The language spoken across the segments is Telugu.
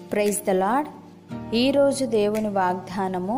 ప్రైజ్ ద లాడ్ ఈరోజు దేవుని వాగ్దానము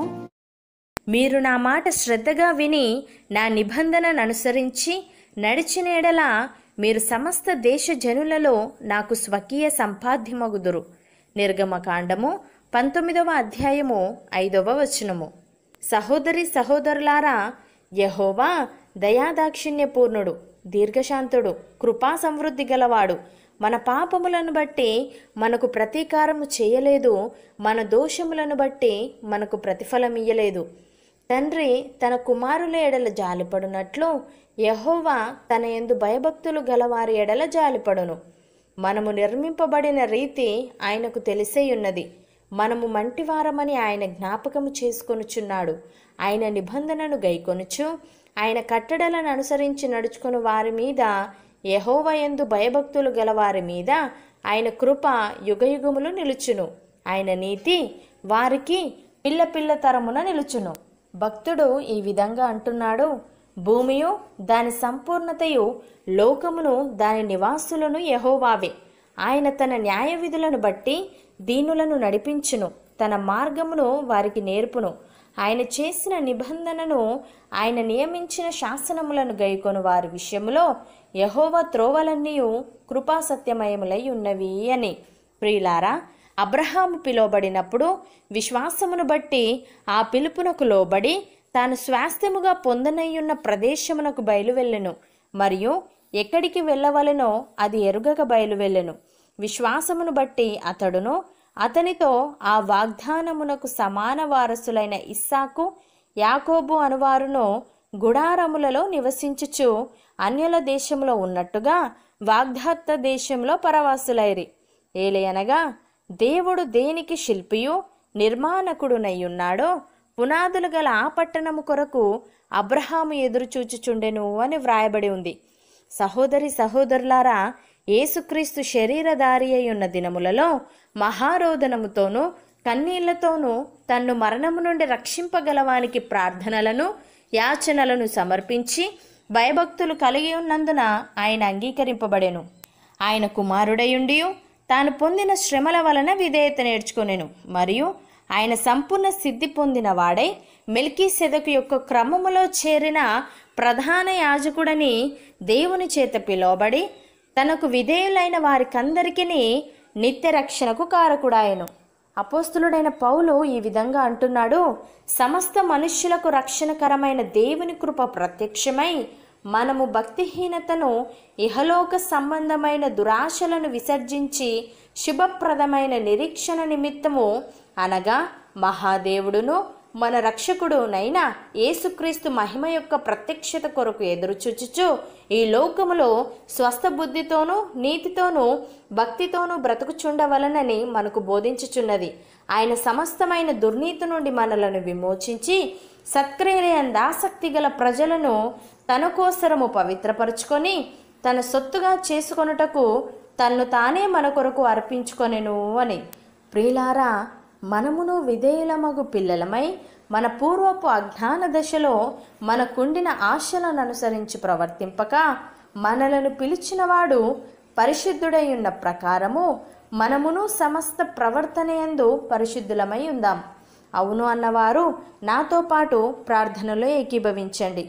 మీరు నా మాట శ్రద్ధగా విని నా నిబంధనను అనుసరించి నడిచిన ఎడల మీరు సమస్త దేశ జనులలో నాకు స్వకీయ సంపాద్యమగుదురు నిర్గమకాండము పంతొమ్మిదవ అధ్యాయము ఐదవ వచనము సహోదరి సహోదరులారా యహోవా దయాదాక్షిణ్యపూర్ణుడు దీర్ఘశాంతుడు కృపా సమృద్ధి గలవాడు మన పాపములను బట్టి మనకు ప్రతీకారము చేయలేదు మన దోషములను బట్టి మనకు ప్రతిఫలం ఇయ్యలేదు తండ్రి తన కుమారుల ఎడల జాలిపడునట్లు యహోవా తన ఎందు భయభక్తులు గలవారి ఎడల జాలిపడును మనము నిర్మింపబడిన రీతి ఆయనకు తెలిసే ఉన్నది మనము మంటివారమని ఆయన జ్ఞాపకము చేసుకొనుచున్నాడు ఆయన నిబంధనను గైకొనుచు ఆయన కట్టడలను అనుసరించి నడుచుకుని వారి మీద యహోవ ఎందు భయభక్తులు గల వారి మీద ఆయన కృప యుగయుగములు నిలుచును ఆయన నీతి వారికి పిల్ల పిల్ల తరమున నిలుచును భక్తుడు ఈ విధంగా అంటున్నాడు భూమియు దాని సంపూర్ణతయు లోకమును దాని నివాసులను యహోవావే ఆయన తన న్యాయ విధులను బట్టి దీనులను నడిపించును తన మార్గమును వారికి నేర్పును ఆయన చేసిన నిబంధనను ఆయన నియమించిన శాసనములను గైకొను వారి విషయములో యహోవ త్రోవలన్నీ కృపా సత్యమయములై ఉన్నవి అని ప్రియులారా అబ్రహాము పిలువబడినప్పుడు విశ్వాసమును బట్టి ఆ పిలుపునకు లోబడి తాను స్వాస్థ్యముగా పొందనయ్యున్న ప్రదేశమునకు బయలువెళ్ళెను మరియు ఎక్కడికి వెళ్ళవలెనో అది ఎరుగక బయలువెళ్ళెను విశ్వాసమును బట్టి అతడును అతనితో ఆ వాగ్దానమునకు సమాన వారసులైన ఇస్సాకు యాకోబు అనువారును గుడారములలో నివసించుచు అన్యుల దేశంలో ఉన్నట్టుగా వాగ్దత్త దేశంలో పరవాసులైరి ఏలయనగా దేవుడు దేనికి శిల్పియు నిర్మాణకుడునయ్యున్నాడో పునాదులు గల ఆ పట్టణము కొరకు అబ్రహాము ఎదురుచూచుచుండెను అని వ్రాయబడి ఉంది సహోదరి సహోదరులారా యేసుక్రీస్తు శరీరధారి అయి ఉన్న దినములలో మహారోదనముతోనూ కన్నీళ్లతోనూ తన్ను మరణము నుండి రక్షింపగలవానికి ప్రార్థనలను యాచనలను సమర్పించి భయభక్తులు కలిగి ఉన్నందున ఆయన అంగీకరింపబడెను ఆయన కుమారుడయుండి తాను పొందిన శ్రమల వలన విధేయత నేర్చుకొనెను మరియు ఆయన సంపూర్ణ సిద్ధి పొందిన వాడై మెల్కీ సెదకు యొక్క క్రమములో చేరిన ప్రధాన యాజకుడని దేవుని చేత పిలువబడి తనకు విధేయులైన వారికందరికీ నిత్య రక్షణకు కారకుడాయను అపోస్తులుడైన పౌలు ఈ విధంగా అంటున్నాడు సమస్త మనుష్యులకు రక్షణకరమైన దేవుని కృప ప్రత్యక్షమై మనము భక్తిహీనతను ఇహలోక సంబంధమైన దురాశలను విసర్జించి శుభప్రదమైన నిరీక్షణ నిమిత్తము అనగా మహాదేవుడును మన రక్షకుడునైన యేసుక్రీస్తు మహిమ యొక్క ప్రత్యక్షత కొరకు ఎదురుచూచుచు ఈ లోకములో స్వస్థ బుద్ధితోనూ నీతితోనూ భక్తితోనూ బ్రతుకుచుండవలనని మనకు బోధించుచున్నది ఆయన సమస్తమైన దుర్నీతి నుండి మనలను విమోచించి సత్క్రియలందాసక్తి గల ప్రజలను తన కోసరము పవిత్రపరుచుకొని తన సొత్తుగా చేసుకొనుటకు తన్ను తానే మన కొరకు అర్పించుకొనెను అని ప్రియులారా మనమును విధేయులమగు పిల్లలమై మన పూర్వపు అజ్ఞాన దశలో మనకుండిన ఆశలను అనుసరించి ప్రవర్తింపక మనలను పిలిచినవాడు పరిశుద్ధుడై ఉన్న ప్రకారము మనమును సమస్త ప్రవర్తనయందు పరిశుద్ధులమై ఉందాం అవును అన్నవారు నాతో పాటు ప్రార్థనలో ఏకీభవించండి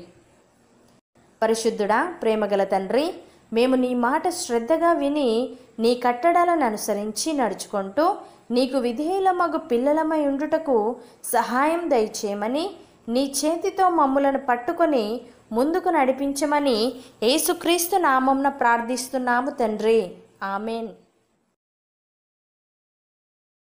పరిశుద్ధుడా ప్రేమగల తండ్రి మేము నీ మాట శ్రద్ధగా విని నీ కట్టడాలను అనుసరించి నడుచుకుంటూ నీకు విధేయులమగు పిల్లలమై ఉండుటకు సహాయం దయచేయమని నీ చేతితో మమ్ములను పట్టుకొని ముందుకు నడిపించమని యేసుక్రీస్తు నామంన ప్రార్థిస్తున్నాము తండ్రి ఆమెన్